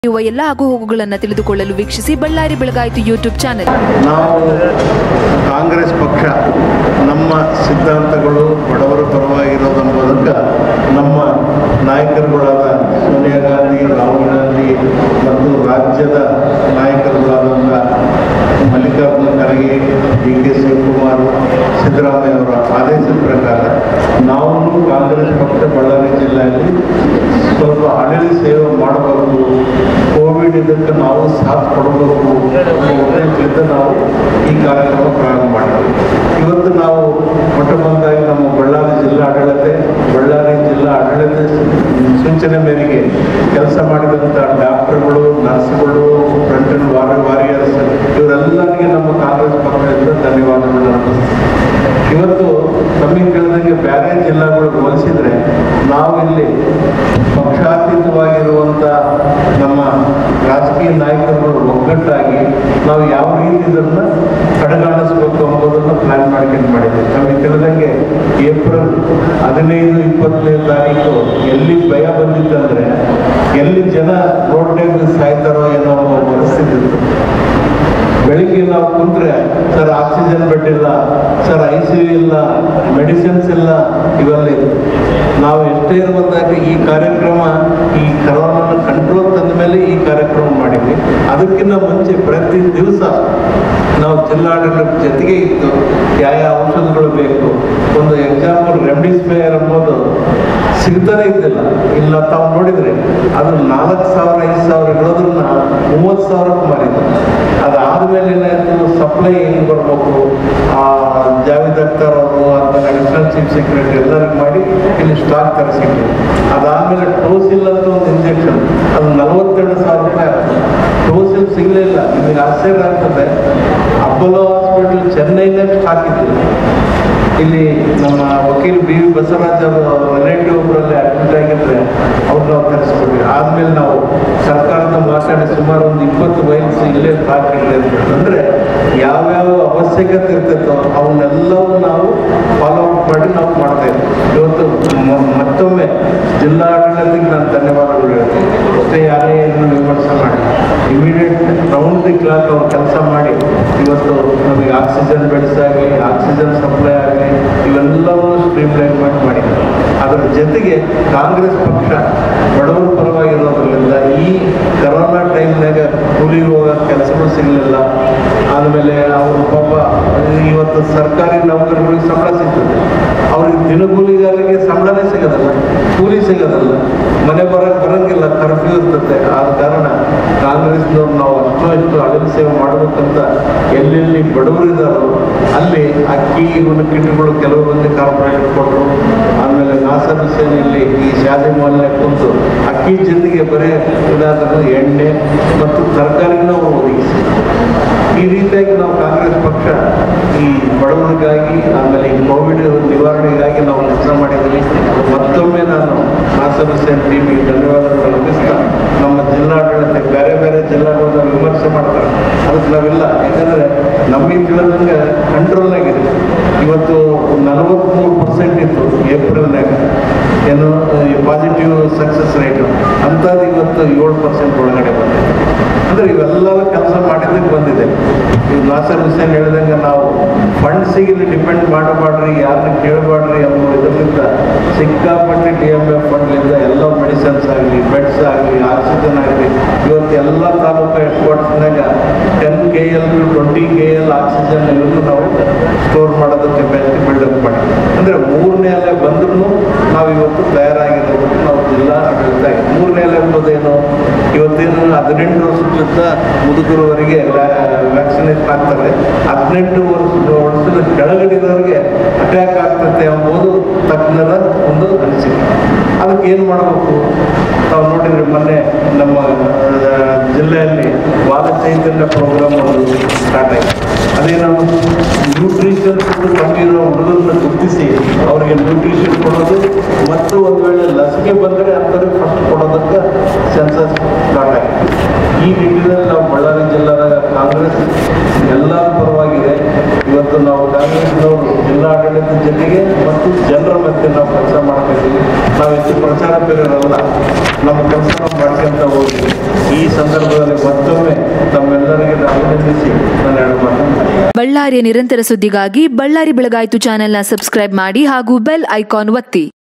ಇರುವ ಎಲ್ಲ ಆಗುಹೋಗುಗಳನ್ನು ತಿಳಿದುಕೊಳ್ಳಲು ವೀಕ್ಷಿಸಿ ಬಳ್ಳಾರಿ ಬೆಳಗಾಯಿತು ಯೂಟ್ಯೂಬ್ ಚಾನೆಲ್ ನಾವು ಕಾಂಗ್ರೆಸ್ ಪಕ್ಷ ನಮ್ಮ ಸಿದ್ಧಾಂತಗಳು ಬಡವರ ಪರವಾಗಿರೋದೆಂಬುದಕ್ಕೆ ನಮ್ಮ ನಾಯಕರುಗಳಾದ ಸೋನಿಯಾ ಗಾಂಧಿ ರಾಹುಲ್ ಗಾಂಧಿ ಮತ್ತು ರಾಜ್ಯದ ನಾಯಕರುಗಳಾದಂಥ ಮಲ್ಲಿಕಾರ್ಜುನ ಖರ್ಗೆ ಡಿ ಕೆ ಶಿವಕುಮಾರ್ ಸಿದ್ದರಾಮಯ್ಯ ಅವರ ಆದೇಶದ ಪ್ರಕಾರ ನಾವು ಕಾಂಗ್ರೆಸ್ ಪಕ್ಷ ಬಳ್ಳಾರಿ ಜಿಲ್ಲೆಯಲ್ಲಿ ಸ್ವಲ್ಪ ಹಳ್ಳಿ ಸೇವೆ ಮಾಡಬೇಕು ಕೋವಿಡ್ ಇದಕ್ಕೆ ನಾವು ಸಾಥ್ ಕೊಡಬೇಕು ಅನ್ನೋ ಉದ್ದೇಶದಿಂದ ನಾವು ಈ ಕಾರ್ಯಕ್ರಮ ಪ್ರಾರಂಭ ಮಾಡಿದ್ವಿ ಇವತ್ತು ನಾವು ಮೊಟ್ಟ ಮೊದಲಾಗಿ ನಮ್ಮ ಬಳ್ಳಾರಿ ಜಿಲ್ಲಾ ಆಡಳಿತ ಬಳ್ಳಾರಿ ಜಿಲ್ಲಾ ಆಡಳಿತ ಸೂಚನೆ ಮೇರೆಗೆ ಕೆಲಸ ಮಾಡಿದಂಥ ಡಾಕ್ಟರ್ಗಳು ನರ್ಸ್ಗಳು ಫ್ರಂಟ್ ವಾರ ವಾರಿಯರ್ಸ್ ಇವರೆಲ್ಲರಿಗೆ ನಮ್ಮ ಕಾಂಗ್ರೆಸ್ ಪಕ್ಷದಿಂದ ಧನ್ಯವಾದಗಳು ಅರ್ಪಿಸ್ತೀನಿ ಇವತ್ತು ತಮಗೆ ಕೇಳಿದಂಗೆ ಬೇರೆ ಜಿಲ್ಲಾಗಳು ಹೋಲಿಸಿದ್ರೆ ನಾವು ಇಲ್ಲಿ ಪಕ್ಷಾತೀತವಾಗಿರುವಂಥ ನಮ್ಮ ರಾಜಕೀಯ ನಾಯಕರುಗಳು ಒಗ್ಗಟ್ಟಾಗಿ ನಾವು ಯಾವ ರೀತಿ ಇದನ್ನು ಕಡೆಗಾಣಿಸ್ಬೇಕು ಎಂಬುದನ್ನು ಪ್ಲಾನ್ ಮಾಡ್ಕೊಂಡು ಮಾಡಿದ್ದೀವಿ ನಮಗೆ ತಿಳಿದಂಗೆ ಏಪ್ರಿಲ್ ಹದಿನೈದು ಇಪ್ಪತ್ತನೇ ತಾರೀಕು ಎಲ್ಲಿ ಭಯ ಬಂದಿತ್ತಂದ್ರೆ ಎಲ್ಲಿ ಜನ ರೋಡ್ನಾಗ ಸಾಯ್ತಾರೋ ಏನೋ ಅನ್ನೋ ಪರಿಸ್ಥಿತಿ ಇತ್ತು ಬೆಳಿಗ್ಗೆ ನಾವು ಕುಂತ್ರೆ ಸರ್ ಆಕ್ಸಿಜನ್ ಬೆಡ್ ಇಲ್ಲ ಸರ್ ಐ ಸಿ ಯು ಇಲ್ಲ ಮೆಡಿಸಿನ್ಸ್ ಇಲ್ಲ ಇವೆಲ್ಲ ಇದೆ ನಾವು ಎಷ್ಟೇ ಇರುವಂದಾಗ ಈ ಕಾರ್ಯಕ್ರಮ ಈ ಕರೋನಾನ ಕಂಟ್ರೋಲ್ ತಂದ ಮೇಲೆ ಈ ಕಾರ್ಯಕ್ರಮ ಮಾಡಿದ್ವಿ ಅದಕ್ಕಿಂತ ಮುಂಚೆ ಪ್ರತಿ ದಿವಸ ನಾವು ಜಿಲ್ಲಾಡಳಿತ ಜೊತೆಗೆ ಇತ್ತು ಯಾವ ಯಾವ ಔಷಧಗಳು ಬೇಕು ಒಂದು ಎಕ್ಸಾಂಪಲ್ ರೆಮ್ಡಿಸಿವಿರ್ ಎಂಬುದು ಸಿಗ್ತಾನೆ ಇದ್ದಿಲ್ಲ ಇಲ್ಲ ತಾವು ನೋಡಿದ್ರೆ ಅದು ನಾಲ್ಕು ಸಾವಿರ ಐದು ಸಾವಿರ ಇರೋದ್ರನ್ನ ಮೂವತ್ತು ಸಾವಿರಕ್ಕೆ ಮಾರಿದ್ರು ಅದಾದ್ಮೇಲೆ ಏನಾಯ್ತು ಸಪ್ಲೈ ಹೆಂಗ್ ಬರ್ಬೇಕು ಆ ಜಾವೇದ್ ಅಖ್ತರ್ ಅವರು ಆದ್ಮೇಲೆ ಅಡಿಷನಲ್ ಚೀಫ್ ಸೆಕ್ರೆಟರಿ ಎಲ್ಲರಿಗೂ ಮಾಡಿ ಇಲ್ಲಿ ಸ್ಟಾಕ್ ತರಿಸಿದ್ರು ಅದಾದ್ಮೇಲೆ ಟೋಸಿಲ್ ಅಂತ ಒಂದು ಇಂಜೆಕ್ಷನ್ ಅದು ನಲವತ್ತೆರಡು ಸಾವಿರ ರೂಪಾಯಿ ಆಗ್ತದೆ ಟೋಸಿಲ್ ಸಿಗ್ಲಿಲ್ಲ ನಿಮಗೆ ಆಶ್ಚರ್ಯ ಆಗ್ತದೆ ಅಪೋಲೋ ಹಾಸ್ಪಿಟಲ್ ಚೆನ್ನೈನಾಗ ಸ್ಟಾಕ್ ಇದ್ದಿಲ್ಲ ಇಲ್ಲಿ ನಮ್ಮ ವಕೀಲ್ ಬಿ ವಿ ಬಸವರಾಜ್ ಅವರು ರಿಲೇಟಿವ್ ಒಬ್ಬರಲ್ಲಿ ಅಡ್ಮಿಟ್ ಆಗಿದ್ರೆ ಅವ್ರು ನಾವು ತರಿಸ್ಕೊಡ್ವಿ ಆದ್ಮೇಲೆ ನಾವು ಸರ್ಕಾರದ ಮಾತಾಡಿ ಸುಮಾರು ಒಂದು ಇಪ್ಪತ್ತು ವೈಲ್ಸ್ ಇಲ್ಲೇ ಹಾಕಿಡ್ಲಿ ಅಂದ್ರೆ ಯಾವ್ಯಾವ ಅವಶ್ಯಕತೆ ಇರ್ತೈತೋ ಅವನ್ನೆಲ್ಲವೂ ನಾವು ಫಾಲೋ ಅಪ್ ಮಾಡಿ ನಾವು ಮಾಡ್ತಾ ಇದ್ವಿ ಇವತ್ತು ಮ- ಮತ್ತೊಮ್ಮೆ ಜಿಲ್ಲಾಡಳಿತಕ್ಕೆ ನಾನು ಧನ್ಯವಾದಗಳು ಹೇಳ್ತೀನಿ ಅಷ್ಟೇ ಯಾರೇ ಏನು ವಿಮರ್ಶೆ ಮಾಡಿ ಇಮಿಡಿಯೇಟ್ ರೌಂಡ್ ದಿ ಕ್ಲಾಕ್ ಅವ್ರು ಕೆಲಸ ಮಾಡಿ ಇವತ್ತು ನಮಗೆ ಆಕ್ಸಿಜನ್ ಬೆಡ್ಸ್ ಆಗಲಿ ಆಕ್ಸಿಜನ್ ಸಪ್ಲೈ ಆಗಲಿ ಇವೆಲ್ಲವನ್ನು ಸ್ಟ್ರೀಮ್ ಲೈನ್ ಮಾಡಿ ಮಾಡಿದ್ದಾರೆ ಅದರ ಜೊತೆಗೆ ಕಾಂಗ್ರೆಸ್ ಪಕ್ಷ ಬಡವರ ಪರವಾಗಿರೋದ್ರಿಂದ ಈ ಕರೋನಾ ಟೈಮ್ನಾಗ ಕೂಲಿಗೆ ಹೋಗೋ ಕೆಲಸಗಳು ಸಿಗಲಿಲ್ಲ ಆದಮೇಲೆ ಅವರು ಪಾಪ ಇವತ್ತು ಸರ್ಕಾರಿ ನೌಕರರಿಗೆ ಸಂಬಳ ಸಿಗ್ತದೆ ಅವ್ರಿಗೆ ದಿನಗೂಲಿಗಾರರಿಗೆ ಸಂಬಳನೇ ಸಿಗೋದಿಲ್ಲ ಕೂಲಿ ಸಿಗೋದಿಲ್ಲ ಮನೆ ಬರಕ್ಕೆ ಬರಂಗಿಲ್ಲ ಕರ್ಫ್ಯೂ ಇರ್ತದೆ ಆದ ಕಾರಣ ಕಾಂಗ್ರೆಸ್ನವ್ರು ನಾವು ಅಷ್ಟು ಇಷ್ಟು ಅಳಿಲು ಸೇವೆ ಮಾಡಬೇಕಂತ ಎಲ್ಲೆಲ್ಲಿ ಬಡವರು ಇದ್ದಾರೋ ಅಲ್ಲಿ ಅಕ್ಕಿ ಇವನ್ನ ಕಿಟ್ಗಳು ಕೆಲವು ಮಂದಿ ಕಾರ್ಪೊರೇಟ್ ಕೊಟ್ಟರು ಆಮೇಲೆ ನಾಸರ್ ಹುಸೇನ್ ಇಲ್ಲಿ ಈ ಶಾದಿ ಮಾಲ್ಯ ಕುಂತು ಅಕ್ಕಿ ಜೊತೆಗೆ ಬರೀ ಇದಾದ್ರೆ ಎಣ್ಣೆ ಮತ್ತು ತರಕಾರಿನ ಅವರು ಒದಗಿಸಿ ಈ ರೀತಿಯಾಗಿ ನಾವು ಕಾಂಗ್ರೆಸ್ ಪಕ್ಷ ಈ ಬಡವರಿಗಾಗಿ ಆಮೇಲೆ ಈ ಕೋವಿಡ್ ನಿವಾರಣೆಗಾಗಿ ನಾವು ಕೆಲಸ ಮಾಡಿದ್ದೀವಿ ಮತ್ತೊಮ್ಮೆ ನಾನು ನಾಸರ್ ಹುಸೇನ್ ಟೀಮಿಗೆ ಧನ್ಯವಾದಗಳು ಅರ್ಪಿಸ್ತಾ ನಮ್ಮ ಜಿಲ್ಲಾಡಳಿತ ಬೇರೆ ಬೇರೆ ಜಿಲ್ಲಾಡಳಿತ ವಿಮರ್ಶೆ ಮಾಡ್ತಾರೆ ಅದಕ್ಕೆ ನಾವಿಲ್ಲ ಯಾಕಂದ್ರೆ ನಮಗೆ ತಿಳಿದಂಗೆ ಕಂಟ್ರೋಲ್ನಾಗಿದೆ ಇವತ್ತು ನಲವತ್ತ್ಮೂರು ಪರ್ಸೆಂಟ್ ಇತ್ತು ಏಪ್ರಿಲ್ನಾಗ ಏನು ಪಾಸಿಟಿವ್ ಸಕ್ಸಸ್ ರೇಟ್ ಅಂಥದ್ದು ಇವತ್ತು ಏಳು ಪರ್ಸೆಂಟ್ ಒಳಗಡೆ ಬಂದಿದೆ ಅಂದ್ರೆ ಇವೆಲ್ಲ ಕೆಲಸ ಮಾಡಿದ್ದಕ್ಕೆ ಬಂದಿದೆ ಈಗ ನಾಸರ್ ಹುಸೇನ್ ಹೇಳಿದಂಗೆ ನಾವು ಫಂಡ್ಸಿಗೆ ಡಿಪೆಂಡ್ ಮಾಡಬಾಡ್ರಿ ಯಾರನ್ನ ಕೇಳಬಾಡ್ರಿ ಅನ್ನೋ ಇದರಿಂದ ಸಿಕ್ಕಾಪಟ್ಟೆ ಡಿ ಎಮ್ ಎಫ್ ಫಂಡ್ಲಿಂದ ಎಲ್ಲ ಮೆಡಿಸಿನ್ಸ್ ಆಗಲಿ ಬೆಡ್ಸ್ ಆಗಲಿ ಆಕ್ಸಿಜನ್ ಆಗಲಿ ಇವತ್ತು ಎಲ್ಲ ತಾಲೂಕು ಹೆಡ್ ಕ್ವಾರ್ಟರ್ಸ್ನಾಗ ten K L to twenty K L oxygen ಇವನ್ನು ನಾವು ಸ್ಟೋರ್ ಮಾಡೋದಕ್ಕೆ ಕೆಪಾಸಿಟಿ ಬಿಲ್ಡಪ್ ಮಾಡಿ ಅಂದರೆ ಮೂರನೇ ಅಲೆ ಬಂದ್ರೂ ನಾವು ಇವತ್ತು ತಯಾರಾಗಿರೋದು ನಾವು ಜಿಲ್ಲಾ ಆಡಳಿತ ಮೂರನೇ ಅಲೆ ಎಂಬುದೇನು ಇವತ್ತೇನು ಹದಿನೆಂಟು ವರ್ಷದಿಂದ ಮುದುಕರವರೆಗೆ ವ್ಯಾಕ್ಸಿನೇಷನ್ ಆಗ್ತಾರೆ ಹದಿನೆಂಟು ವರ್ಷ ವರ್ಷದ ಕೆಳಗಡೆದವರಿಗೆ ಅಟ್ಯಾಕ್ ಆಗ್ತದೆ ಎಂಬುದು ತಜ್ಞರ ಒಂದು ಅನಿಸಿಕೆ ಅದಕ್ಕೆ ಏನು ಮಾಡಬೇಕು ನಾವು ನೋಡಿದ್ರೆ ಮೊನ್ನೆ ನಮ್ಮ ಆ, ಜಿಲ್ಲೆಯಲ್ಲಿ ವಾದ ಚೈತನ್ಯ ಪ್ರೋಗ್ರಾಮ್ ಒಂದು ಸ್ಟಾರ್ಟ್ ಆಗಿದೆ ಅದೇನು ನ್ಯೂಟ್ರಿಷನ್ ಫುಡ್ ಕಮ್ಮಿ ಇರೋ ಹುಡುಗರನ್ನ ಗುರುತಿಸಿ ಅವರಿಗೆ ನ್ಯೂಟ್ರಿಷನ್ ಕೊಡೋದು ಮತ್ತು ಒಂದು ವೇಳೆ ಲಸಿಕೆ ಬಂದರೆ ಅಂಥವ್ರಿಗೆ ಫಸ್ಟ್ ಕೊಡೋದಕ್ಕೆ ಸೆನ್ಸಸ್ ಸ್ಟಾರ್ಟ್ ಆಗಿದೆ ಈ ನಿಟ್ಟಿನಲ್ಲಿ ನಾವು ಬಳ್ಳಾರಿ ಜಿಲ್ಲಾದ ಕಾಂಗ್ರೆಸ್ ಎಲ್ಲ ಪರವಾಗಿದೆ ಇವತ್ತು ನಾವು ಕಾಂಗ್ರೆಸ್ನವರು ಜಿಲ್ಲಾ ಜಿಲ್ಲಾಡಳಿತದ ಜೊತೆಗೆ ಮತ್ತು ಜನರ ಮಧ್ಯೆ ನಾವು ಕೆಲಸ ಮಾಡ್ತಾ ಇದ್ದೀವಿ ನಾವು ಹೆಚ್ಚು ಪ್ರಚಾರ ಬೇರೆಯಲ್ಲ ನಮ್ಮ ಕೆಲಸ ನಾವು ಮಾಡ್ಕೊಂತ ಹೋಗಿ ಈ ಸಂದರ್ಭದಲ್ಲಿ ಮತ್ತೊಮ್ಮೆ ತಮ್ಮೆಲ್ಲರಿಗೆ ಅಭಿನಂದಿಸಿ ನಾನು ಎರಡು ಮಾತನ್ನು ಬಳ್ಳಾರಿಯ ನಿರಂತರ ಸುದ್ದಿಗಾಗಿ ಬಳ್ಳಾರಿ ಬೆಳಗಾಯಿತು ಚಾನೆಲ್ನ ಸಬ್ಸ್ಕ್ರೈಬ್ ಮಾಡಿ ಹಾಗೂ ಬೆಲ್ ಐಕಾನ್ ಒತ್ತಿ